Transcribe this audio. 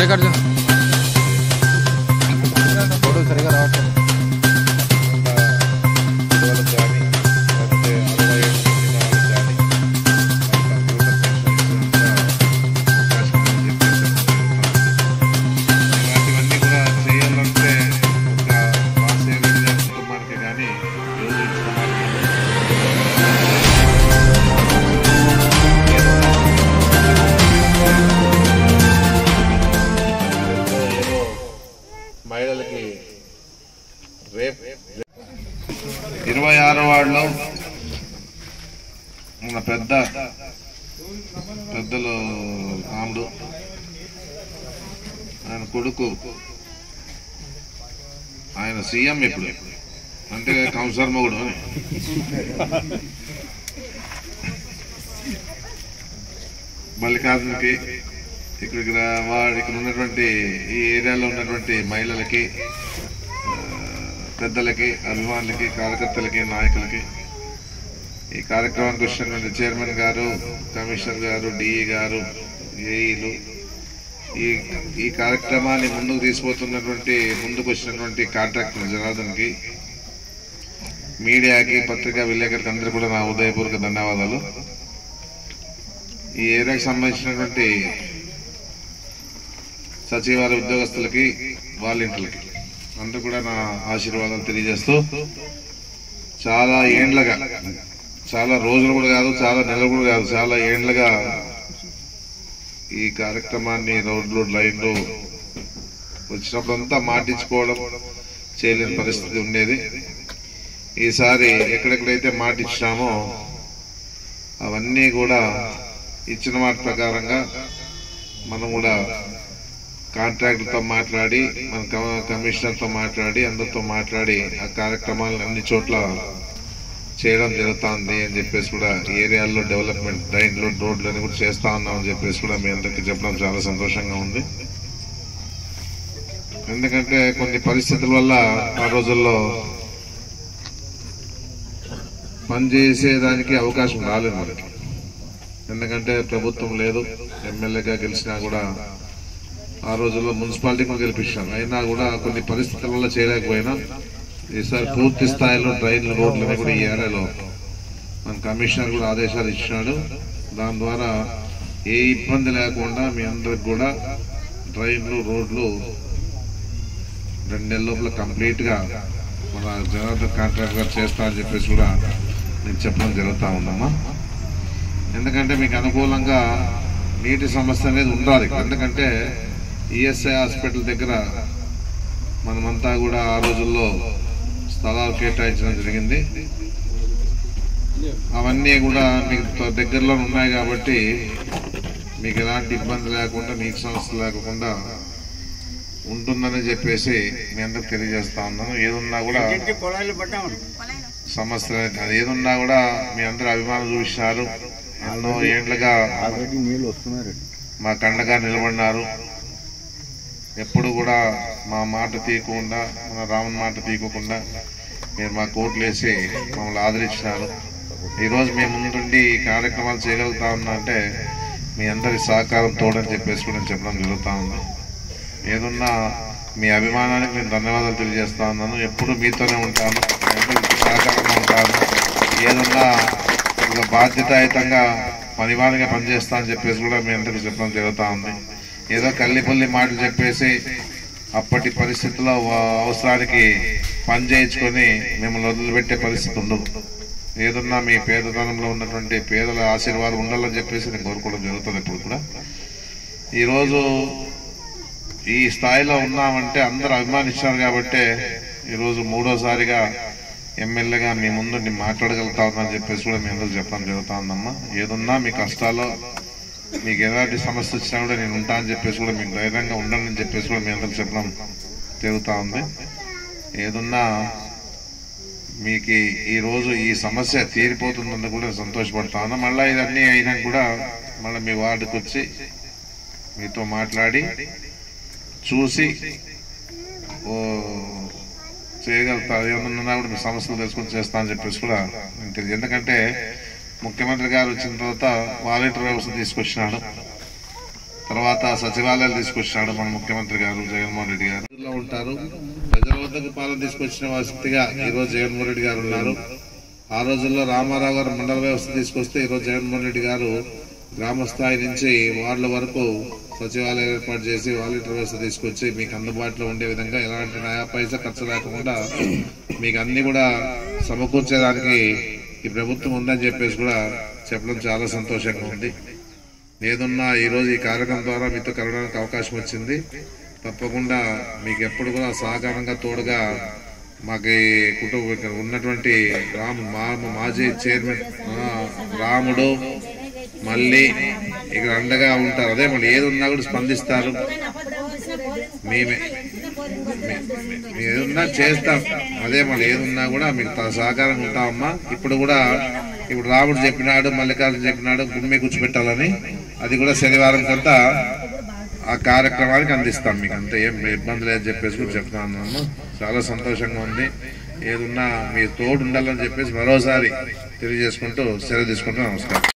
Mallikarjuna photo సరిగా రావట్లేదు విలువలకు కానీ లేకపోతే అరవై ఏళ్ళు నిండిన వాళ్ళకి కానీ కంప్యూటర్ అవకాశం ఉందని చెప్పేసి ఇలాంటివన్నీ కూడా చేయాలంటే ఒక రాజశేఖర రెడ్డి గారి కుటుంబానికి కానీ ఈరోజు ఇచ్చిన వారికి ఎంతో ఏదో మహిళలకి రేప్ ఇరవై ఆరో వార్డులో మన పెద్ద పెద్దలు రాముడు ఆయన కొడుకు ఆయన సీఎం ఇప్పుడు అంటే కౌన్సిలర్ మొగుడు అని మల్లికార్జునకి ఇక్కడికి రా- వాడు ఇక్కడ ఉన్నటువంటి ఈ ఏరియాలో ఉన్నటువంటి మహిళలకి ఆ, పెద్దలకి అభిమానులకి కార్యకర్తలకి నాయకులకి ఈ కార్యక్రమానికి వచ్చినటువంటి చైర్మన్ గారు కమిషనర్ గారు డిఈ గారు ఏఈలు ఈ ఈ కార్యక్రమాన్ని ముందుకు తీసుకుపోతున్నటువంటి ముందుకు వచ్చినటువంటి కాంట్రాక్టర్ జనార్దన్కి మీడియాకి పత్రికా విలేకరులకు అందరూ కూడా నా ఉదయపూర్వక ధన్యవాదాలు ఈ ఏరియాకి సంబంధించినటువంటి సచివాలయ ఉద్యోగస్తులకి వాలంటీర్లకి అందరూ కూడా నా ఆశీర్వాదాలు తెలియజేస్తూ చాలా ఏండ్లగా చాలా రోజులు కూడా కాదు చాలా నెలలు కూడా కాదు చాలా ఏండ్లగా ఈ కార్యక్రమాన్ని రోడ్లు లైన్లు వచ్చినప్పుడంతా మాటించుకోవడం చేయలేని పరిస్థితి ఉండేది ఈసారి ఎక్కడెక్కడైతే మాటిచ్చినామో అవన్నీ కూడా ఇచ్చిన మాట ప్రకారంగా మనం కూడా కాంట్రాక్టర్తో మాట్లాడి మన కమ- కమిషనర్తో మాట్లాడి అందరితో మాట్లాడి ఆ కార్యక్రమాలను అన్ని చోట్ల చేయడం జరుగుతుంది అని చెప్పేసి కూడా ఈ ఏరియాల్లో డెవలప్మెంట్ డ్రైన్లు రోడ్లు అని కూడా చేస్తా ఉన్నాం అని చెప్పేసి కూడా మీ అందరికీ చెప్పడం చాలా సంతోషంగా ఉంది ఎందుకంటే కొన్ని పరిస్థితుల వల్ల ఆ రోజుల్లో పనిచేసేదానికి అవకాశం రాలేదు మనకి ఎందుకంటే ప్రభుత్వం లేదు ఎమ్మెల్యేగా గెలిచినా కూడా ఆ రోజుల్లో మున్సిపాలిటీ కూడా గెలిపించాం అయినా కూడా కొన్ని పరిస్థితుల వల్ల చేయలేకపోయినా ఈసారి పూర్తి స్థాయిలో డ్రైన్లు రోడ్లని కూడా ఈ ఏరియాలో మన కమిషనర్ కూడా ఆదేశాలు ఇచ్చినాడు దాని ద్వారా ఏ ఇబ్బంది లేకుండా మీ అందరికి కూడా డ్రైన్లు రోడ్లు రెండు నెలల లోపల కంప్లీట్ గా మన జనార్దన్ కాంట్రాక్ట్ గారు చేస్తా అని చెప్పేసి కూడా నేను చెప్పడం జరుగుతా ఉందమ్మా ఎందుకంటే మీకు అనుకూలంగా నీటి సమస్య అనేది ఉండాలి ఎందుకంటే ఈఎస్ఐ హాస్పిటల్ దగ్గర మనమంతా కూడా ఆ రోజుల్లో స్థలాలు కేటాయించడం జరిగింది అవన్నీ కూడా మీకు త- దగ్గరలో ఉన్నాయి కాబట్టి మీకు ఎలాంటి ఇబ్బంది లేకుండా నీటి సమస్య లేకుండా ఉంటుందని చెప్పేసి మీ అందరికి తెలియజేస్తా ఉన్నాను ఏదున్నా కూడా సమస్య అది ఏదున్నా కూడా మీ అందరు అభిమానం చూపిస్తున్నారు ఎన్నో ఏండ్లుగా నీళ్ళు వస్తున్నారు మా కండగా నిలబడినారు ఎప్పుడు కూడా మా మాట తీయకుండా మన రామన్ మాట తీయకుండా మీరు మా కోట్లు వేసి మమ్మల్ని ఆదరించినారు ఈరోజు మేము ముందుండి ఈ కార్యక్రమాలు చేయగలుగుతా ఉన్నా అంటే మీ అందరి సహకారం తోడని చెప్పేసి కూడా నేను చెప్పడం జరుగుతూ ఉంది ఏదున్నా మీ అభిమానానికి నేను ధన్యవాదాలు తెలియజేస్తా ఉన్నాను ఎప్పుడు మీతోనే ఉంటాను మీ అందరికీ సహకారంగా ఉంటాను ఏదున్నా ఒక బాధ్యతాయుతంగా పనివానిగా పనిచేస్తా అని చెప్పేసి కూడా మీ అందరికీ చెప్పడం జరుగుతూ ఉంది ఏదో కల్లిపల్లి మాటలు చెప్పేసి అప్పటి పరిస్థితుల్లో వా- అవసరానికి పని చేయించుకొని మిమ్మల్ని వదిలిపెట్టే పరిస్థితి ఉండదు ఏదన్నా మీ పేదతనంలో ఉన్నటువంటి పేదల ఆశీర్వాదం ఉండాలని చెప్పేసి నేను కోరుకోవడం జరుగుతుంది ఇప్పుడు కూడా ఈరోజు ఈ స్థాయిలో ఉన్నామంటే అందరూ అభిమానించారు కాబట్టి ఈరోజు మూడోసారిగా ఎమ్మెల్యేగా మీ ముందు నేను మాట్లాడగలుగుతా ఉన్నానని చెప్పేసి కూడా మీ అందరూ చెప్పడం జరుగుతా ఉందమ్మా ఏదున్నా మీ కష్టాల్లో మీకు ఎలాంటి సమస్య వచ్చినా కూడా నేను ఉంటా అని చెప్పేసి కూడా మీకు ధైర్యంగా ఉండండి అని చెప్పేసి కూడా మీ అందరికి చెప్పడం జరుగుతూ ఉంది ఏదున్నా మీకు ఈ- ఈ రోజు ఈ సమస్య తీరిపోతుందని కూడా సంతోషపడతా ఉన్నా మళ్ళీ ఇదన్నీ అయినా కూడా మళ్ళీ మీ వార్డుకి వచ్చి మీతో మాట్లాడి చూసి ఓ చేయగలుగుతారు ఏమన్నా కూడా మీ సమస్యలు తెలుసుకొని చేస్తా అని చెప్పేసి కూడా నేను తెలియదు ఎందుకంటే ముఖ్యమంత్రి గారు వచ్చిన తర్వాత వాలంటీర్ వ్యవస్థ తీసుకొచ్చినాడు తర్వాత సచివాలయాలు తీసుకొచ్చినాడు మన ముఖ్యమంత్రి గారు జగన్మోహన్ రెడ్డి గారు ఊర్లో ఉంటారు ప్రజల వద్దకు పాలన తీసుకొచ్చిన వ్యక్తిగా ఈరోజు జగన్మోహన్ రెడ్డి గారు ఉన్నారు ఆ రోజుల్లో రామారావు గారు మండల వ్యవస్థ తీసుకొస్తే ఈరోజు జగన్మోహన్ రెడ్డి గారు గ్రామ స్థాయి నుంచి వార్డుల వరకు సచివాలయం ఏర్పాటు చేసి వాలంటీర్ వ్యవస్థ తీసుకొచ్చి మీకు అందుబాటులో ఉండే విధంగా ఎలాంటి నయా పైసా ఖర్చు లేకుండా మీకు అన్ని కూడా సమకూర్చేదానికి ఈ ప్రభుత్వం ఉందని చెప్పేసి కూడా చెప్పడం చాలా సంతోషంగా ఉంది ఏదున్నా ఈరోజు ఈ కార్యక్రమం ద్వారా మీతో కలవడానికి అవకాశం వచ్చింది తప్పకుండా మీకు ఎప్పుడు కూడా సహకారంగా తోడుగా మాకు ఈ కుటుంబ ఇక్కడ ఉన్నటువంటి రామ్ మా మాజీ చైర్మన్ ఆ, రాముడు మళ్ళీ ఇక్కడ అండగా ఉంటారు అదే మళ్ళీ ఏది ఉన్నా కూడా స్పందిస్తారు మేమే మేము ఏదున్నా చేస్తాం అదే మళ్ళీ ఏదున్నా కూడా మీకు త- సహకారంగా ఉంటామమ్మా ఇప్పుడు కూడా ఇప్పుడు రాముడు చెప్పినాడు మల్లికార్జున చెప్పినాడు గుమ్మి కూర్చోబెట్టాలని అది కూడా శనివారం కంతా ఆ కార్యక్రమానికి అందిస్తాం మీకు అంతే ఏం ఇబ్బంది లేదు చెప్పేసి కూడా చెప్తాను అమ్మ చాలా సంతోషంగా ఉంది ఏదున్నా మీ తోడు ఉండాలని చెప్పేసి మరోసారి తెలియజేసుకుంటూ సెలవు తీసుకుంటూ నమస్కారం